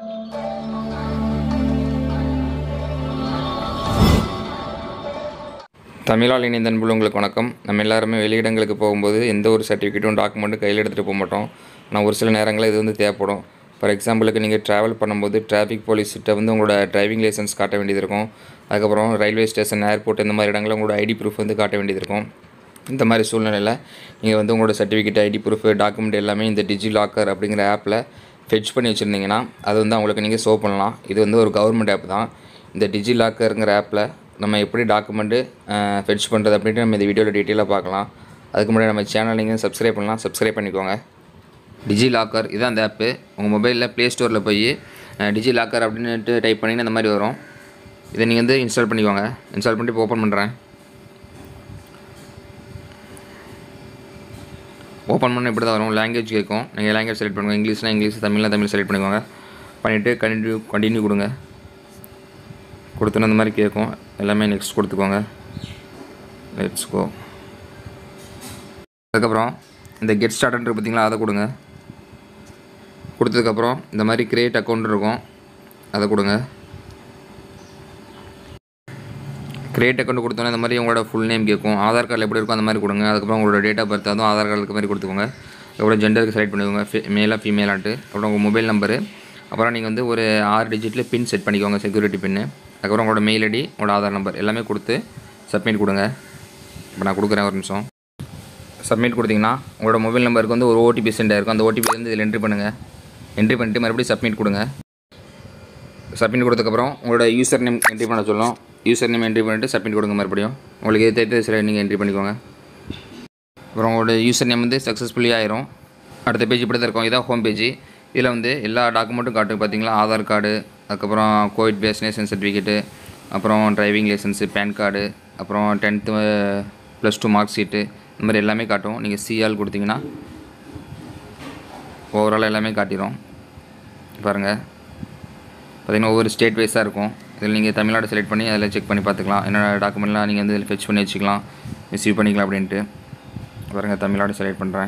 தமிழால் இணைந்த அன்புள்ள உங்களுக்கு வணக்கம் நம்ம எல்லாருமே வெளியிடங்களுக்கு போகும்போது எந்த ஒரு சர்டிஃபிகேட்டும் டாக்குமெண்ட்டும் கையில் எடுத்துகிட்டு போக மாட்டோம் ஆனால் ஒரு சில நேரங்களில் இது வந்து தேவைப்படும் ஃபார் எக்ஸாம்பிளுக்கு நீங்கள் ட்ராவல் பண்ணும்போது டிராஃபிக் போலீஸ்கிட்ட வந்து உங்களோட டிரைவிங் லைசன்ஸ் காட்ட வேண்டியது இருக்கும் அதுக்கப்புறம் ரயில்வே ஸ்டேஷன் ஏர்போர்ட் இந்த மாதிரி இடங்களில் உங்களோட ஐடி ப்ரூஃப் வந்து காட்ட வேண்டியது இருக்கும் இந்த மாதிரி சூழ்நிலையில் நீங்கள் வந்து உங்களோட சர்டிஃபிகேட் ஐடி ப்ரூஃப் டாக்குமெண்ட் எல்லாமே இந்த டிஜி லாக்கர் அப்படிங்கிற ஆப்பில் ஃபெட்ச் பண்ணி வச்சுருந்தீங்கன்னா அது வந்து அவங்களுக்கு நீங்கள் ஷோ பண்ணலாம் இது வந்து ஒரு கவர்மெண்ட் ஆப் தான் இந்த டிஜி லாக்கருங்கிற ஆப்பில் நம்ம எப்படி டாக்குமெண்ட்டு ஃபெட்ச் பண்ணுறது அப்படின்ட்டு நம்ம இந்த வீடியோவில் டீட்டெயிலாக பார்க்கலாம் அதுக்கு முன்னாடி நம்ம சேனல் நீங்கள் சப்ஸ்கிரைப் பண்ணலாம் சப்ஸ்கிரைப் பண்ணிக்கோங்க டிஜி லாக்கர் இதான் அந்த ஆப்பு உங்கள் மொபைலில் ப்ளே ஸ்டோரில் போய் டிஜி லாக்கர் அப்படின்ட்டு டைப் பண்ணிங்கன்னா இந்த மாதிரி வரும் இதை நீங்கள் வந்து இன்ஸ்டால் பண்ணிக்கோங்க இன்ஸ்டால் பண்ணிட்டு ஓப்பன் பண்ணுறேன் ஓப்பன் பண்ண இப்படி தான் வரும் லாங்குவேஜ் கேட்கும் நீங்கள் லாங்குவேஜ் செலக்ட் பண்ணுங்கள் இங்கிலீஷ்னா இங்கிலீஷ் தமிழ்னா தமிழ் செலக்ட் பண்ணிக்கோங்க பண்ணிவிட்டு கண்டினியூ கண்டினியூ கொடுங்க கொடுத்தோன்னு அந்த மாதிரி கேட்கும் எல்லாமே நெக்ஸ்ட் கொடுத்துக்கோங்க லெட்ஸ் கோ அதுக்கப்புறம் இந்த கெட் ஸ்டார்ட்ன்ற பார்த்தீங்களா அதை கொடுங்க கொடுத்ததுக்கப்புறம் இந்த மாதிரி கிரியேட் அக்கௌண்ட் இருக்கும் அதை கொடுங்க கிரியேட் அக்கௌண்ட் கொடுத்தோன்னே இந்த மாதிரி உங்களோட ஃபுல் நேம் கேட்கும் ஆதார் கார்டில் எப்படி இருக்கும் அந்த மாதிரி கொடுங்க அதுக்கப்புறம் உங்களோட டேட் ஆஃப் பர்த் அதுவும் ஆதார் கார்டுக்கு மாதிரி கொடுத்துக்கோங்க அதுக்கப்புறம் ஜெண்டருக்கு செலக்ட் பண்ணிக்கோங்க மேலாக ஃபீமேலான்ட்டு அப்புறம் உங்கள் மொபைல் நம்பரு அப்புறம் நீங்கள் வந்து ஒரு ஆறு டிஜிட்டில் பின் செட் பண்ணிக்கோங்க செக்யூரிட்டி பின்னு அதுக்கப்புறம் உங்களோட மெயில் ஐடி உங்களோட ஆதார் நம்பர் எல்லாமே கொடுத்து சப்மிட் கொடுங்க இப்போ நான் கொடுக்குறேன் ஒரு நிமிஷம் சப்மிட் கொடுத்தீங்கன்னா உங்களோட மொபைல் நம்பருக்கு வந்து ஒரு ஓடிபி சென்ட் ஆயிருக்கும் அந்த ஓடிபி வந்து இதில் என்ட்ரி பண்ணுங்கள் என்ட்ரி பண்ணிட்டு மறுபடியும் சப்மிட் கொடுங்க சப்மிட் கொடுத்ததுக்கப்புறம் உங்களோட யூசர் நேம் என்ட்ரி பண்ண சொல்லும் யூசர் நேம் என்ட்ரி பண்ணிவிட்டு சப்மிட் கொடுங்க மறுபடியும் உங்களுக்கு எது தேர்த்து சில நீங்கள் என்ட்ரி பண்ணிக்கோங்க அப்புறம் உங்களோட யூசர் நேம் வந்து சக்ஸஸ்ஃபுல்லி ஆயிரும் அடுத்த பேஜ் இப்படி தான் இருக்கும் இதான் ஹோம் பேஜ் இதில் வந்து எல்லா டாக்குமெண்ட்டும் காட்டும் பார்த்தீங்களா ஆதார் கார்டு அதுக்கப்புறம் கோவிட் வேக்சினேஷன் சர்டிஃபிகேட்டு அப்புறம் டிரைவிங் லைசன்ஸு பேன் கார்டு அப்புறம் tenth plus two mark sheet இந்த மாதிரி எல்லாமே காட்டும் நீங்கள் சிஆல் கொடுத்தீங்கன்னா ஓவரால் எல்லாமே காட்டிடும் பாருங்கள் பார்த்தீங்கன்னா ஒவ்வொரு ஸ்டேட் வைஸாக இருக்கும் இதில் நீங்கள் தமிழ்நாடு செலக்ட் பண்ணி அதில் செக் பண்ணி பார்த்துக்கலாம் என்னென்ன டாக்குமெண்ட்லாம் நீங்கள் வந்து இதில் ஃபெச் பண்ணி வச்சுக்கலாம் ரிசீவ் பண்ணிக்கலாம் அப்படின்ட்டு பாருங்கள் தமிழ்நாடு செலக்ட் பண்ணுறேன்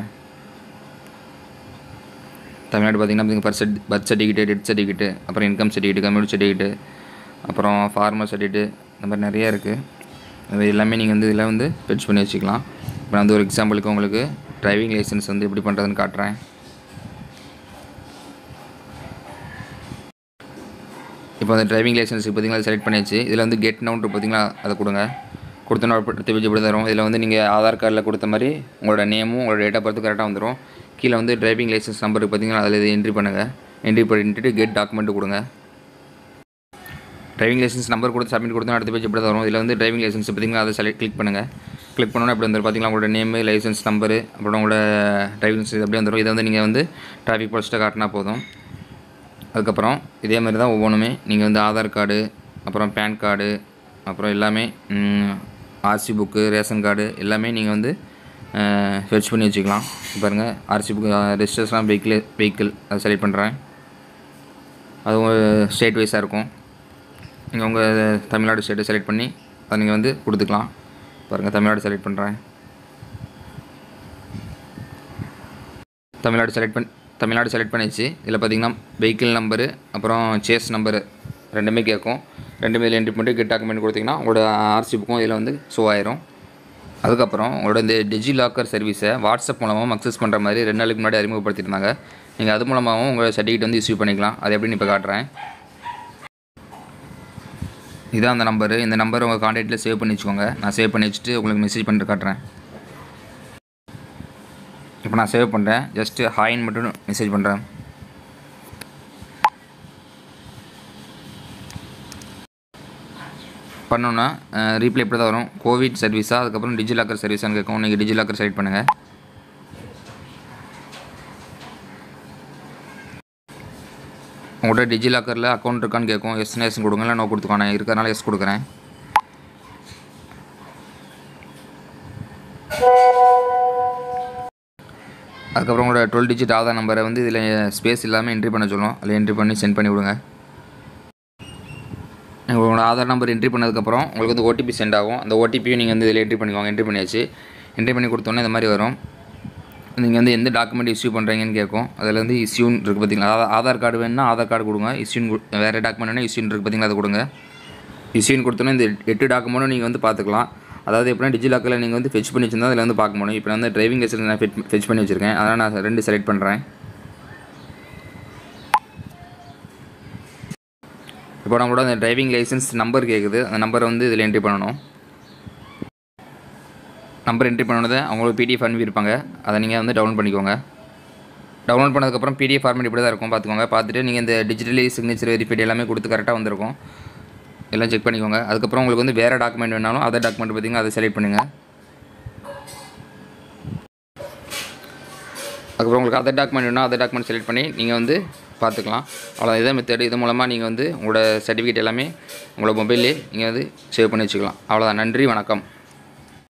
தமிழ்நாடு பார்த்தீங்கன்னா birth cert birth certificate death certificate அப்புறம் இன்கம் சர்டிஃபிகேட் கம்யூனிட்டி சர்டிஃபிகேட்டு அப்புறம் ஃபார்மர் சர்டிஃபிகேட்டு இந்த மாதிரி நிறைய இருக்குது அது எல்லாமே நீங்கள் வந்து இதில் வந்து ஃபெச் பண்ணி வச்சுக்கலாம் இப்போ நான் வந்து ஒரு எக்ஸாம்பிளுக்கு உங்களுக்கு டிரைவிங் லைசன்ஸ் வந்து எப்படி பண்ணுறதுன்னு காட்டுறேன் இப்போ அந்த டிரைவிங் லைசன்ஸ் பார்த்தீங்களா செலக்ட் பண்ணியாச்சு இதில் வந்து கெட் நவுண்ட் பார்த்தீங்களா அதை கொடுங்க கொடுத்தோன்னா அடுத்த பேஜ் இப்படி தரும் இதில் வந்து நீங்கள் ஆதார் கார்டில் கொடுத்த மாதிரி உங்களோட நேமும் உங்களோட டேட் ஆஃப் பர்த்து கரெக்டாக வந்துடும் கீழே வந்து டிரைவிங் லைசன்ஸ் நம்பருக்கு பார்த்தீங்கன்னா அதில் இது என்ட்ரி பண்ணுங்கள் என்ட்ரி பண்ணிட்டு கெட் டாக்குமெண்ட் கொடுங்க டிரைவிங் லைசன்ஸ் நம்பர் கொடுத்து சப்மிட் கொடுத்தா அடுத்த பேஜ் இப்படி தான் வரும் இதில் வந்து டிரைவிங் லைசன்ஸ் பார்த்தீங்கன்னா அதை செலக்ட் கிளிக் பண்ணுங்கள் கிளிக் பண்ணோன்னா இப்படி வந்து பார்த்தீங்கன்னா உங்களோட நேமு லைசன்ஸ் நம்பரு அப்புறம் உங்களோட டிரைவிங் லைசன்ஸ் அப்படியே வந்துடும் இதை வந்து நீங்கள் வந்து டிராஃபிக் போலீஸ்ட்டை காட்டினா போதும் அதுக்கப்புறம் இதே மாதிரி தான் ஒவ்வொன்றுமே நீங்கள் வந்து ஆதார் கார்டு அப்புறம் பேன் கார்டு அப்புறம் எல்லாமே ஆர்சி புக்கு ரேஷன் கார்டு எல்லாமே நீங்கள் வந்து ஃபெச் பண்ணி வச்சுக்கலாம் பாருங்கள் RC book registration vehicle vehicle அதை செலக்ட் பண்ணுறேன் அதுவும் ஸ்டேட் வைஸாக இருக்கும் நீங்கள் உங்கள் தமிழ்நாடு ஸ்டேட்டை செலக்ட் பண்ணி அதை நீங்கள் வந்து கொடுத்துக்கலாம் பாருங்கள் தமிழ்நாடு செலக்ட் பண்ணுறேன் தமிழ்நாடு செலக்ட் பண்ணி தமிழ்நாடு செலக்ட் பண்ணிச்சு இதில் பார்த்தீங்கன்னா வெஹிக்கிள் நம்பரு அப்புறம் சேஸ் நம்பரு ரெண்டுமே கேட்கும் ரெண்டுமே இதில் என்ட்ரி பண்ணிட்டு கெட் டாக்குமெண்ட் கொடுத்தீங்கன்னா உங்களோட ஆர்சி புக்கும் இதில் வந்து ஷோ ஆயிரும் அதுக்கப்புறம் உங்களோட இந்த டிஜி லாக்கர் சர்வீஸை வாட்ஸ்அப் மூலமாகவும் அக்சஸ் பண்ணுற மாதிரி ரெண்டு நாளுக்கு முன்னாடி அறிமுகப்படுத்தியிருந்தாங்க நீங்கள் அது மூலமாகவும் உங்களோட சர்டிஃபிகேட் வந்து இஷ்யூ பண்ணிக்கலாம் அது எப்படின்னு இப்போ காட்டுறேன் இதான் அந்த நம்பரு இந்த நம்பர் உங்கள் கான்டாக்டில் சேவ் பண்ணி வச்சுக்கோங்க நான் சேவ் பண்ணி வச்சுட்டு உங்களுக்கு மெசேஜ் பண்ணிட்டு காட்டுறேன் இப்போ நான் சேவ் பண்ணுறேன் ஜஸ்ட்டு ஹாய்ன்னு மட்டும் மெசேஜ் பண்ணுறேன் பண்ணோன்னா ரீப்ளை இப்படி தான் வரும் கோவிட் சர்வீஸாக அதுக்கப்புறம் டிஜிலாக்கர் சர்வீஸான்னு கேட்கும் நீங்கள் டிஜிலாக்கர் செலக்ட் பண்ணுங்கள் உங்கள்கிட்ட டிஜிலாக்கரில் அக்கௌண்ட் இருக்கான்னு கேட்கும் எஸ் எஸ் கொடுங்க இல்லை நோ கொடுத்துக்கோங்க இருக்கிறதுனால எஸ் கொடுக்குறேன் அதுக்கப்புறம் உங்களோட டுவெல் டிஜிட் ஆதார் நம்பரை வந்து இதில் ஸ்பேஸ் இல்லாமல் என்ட்ரி பண்ண சொல்லும் அதில் என்ட்ரி பண்ணி சென்ட் பண்ணி விடுங்க உங்களோட ஆதார் நம்பர் என்ட்ரி பண்ணதுக்கப்புறம் உங்களுக்கு வந்து ஓடிபி சென்ட் ஆகும் அந்த ஓடிபியும் நீங்கள் வந்து இதில் என்ட்ரி பண்ணிக்கோங்க என்ட்ரி பண்ணியாச்சு என்ட்ரி பண்ணி கொடுத்தோன்னே இந்த மாதிரி வரும் நீங்கள் வந்து எந்த டாக்குமெண்ட் இஷ்யூ பண்ணுறீங்கன்னு கேட்கும் அதில் வந்து இஷ்யூன்னு இருக்குது பார்த்தீங்களா அதாவது ஆதார் கார்டு வேணும்னா ஆதார் கார்டு கொடுங்க இஷ்யூன் வேறு டாக்குமெண்ட் வேணால் இஷ்யூன் இருக்குது பார்த்தீங்களா அதை கொடுங்க இஷ்யூன் கொடுத்தோன்னா இந்த எட்டு டாக்குமெண்ட்டும் நீங்கள் வந்து பார்த்துக்கலாம் அதாவது எப்படின்னா டிஜிலாக்கரில் நீங்கள் வந்து ஃபெச் பண்ணி வச்சிருந்தா அதில் வந்து பார்க்க முடியும் இப்போ நான் வந்து டிரைவிங் லைசன்ஸ் நான் ஃபெச் பண்ணி வச்சுருக்கேன் அதனால் நான் ரெண்டு செலக்ட் பண்ணுறேன் இப்போ நம்மளோட அந்த டிரைவிங் லைசன்ஸ் நம்பர் கேட்குது அந்த நம்பரை வந்து இதில் என்ட்ரி பண்ணணும் நம்பர் என்ட்ரி பண்ணதை அவங்களுக்கு பிடிஎஃப் அனுப்பியிருப்பாங்க அதை நீங்கள் வந்து டவுன்லோட் பண்ணிக்கோங்க டவுன்லோட் பண்ணதுக்கப்புறம் பிடிஎஃப் ஃபார்மேட் இப்படி தான் இருக்கும் பார்த்துக்கோங்க பார்த்துட்டு நீங்கள் இந்த டிஜிட்டலி சிக்னேச்சர் வெரிஃபைட் எல்லாமே கொடுத்து கரெக்டாக வந்திருக்கும் எல்லாம் செக் பண்ணிக்கோங்க அதுக்கப்புறம் உங்களுக்கு வந்து வேறு டாக்குமெண்ட் வேணாலும் அதர் டாக்குமெண்ட் பார்த்தீங்கன்னா அதை செலக்ட் பண்ணுங்கள் அதுக்கப்புறம் உங்களுக்கு அதர் டாக்குமெண்ட் வேணும் அதர் டாக்குமெண்ட் செலக்ட் பண்ணி நீங்கள் வந்து பார்த்துக்கலாம் அவ்வளோ இதே மெத்தட் இது மூலமாக நீங்கள் வந்து உங்களோட சர்டிஃபிகேட் எல்லாமே உங்களோட மொபைல்லே நீங்கள் வந்து சேவ் பண்ணி வச்சுக்கலாம் அவ்வளோதான் நன்றி வணக்கம்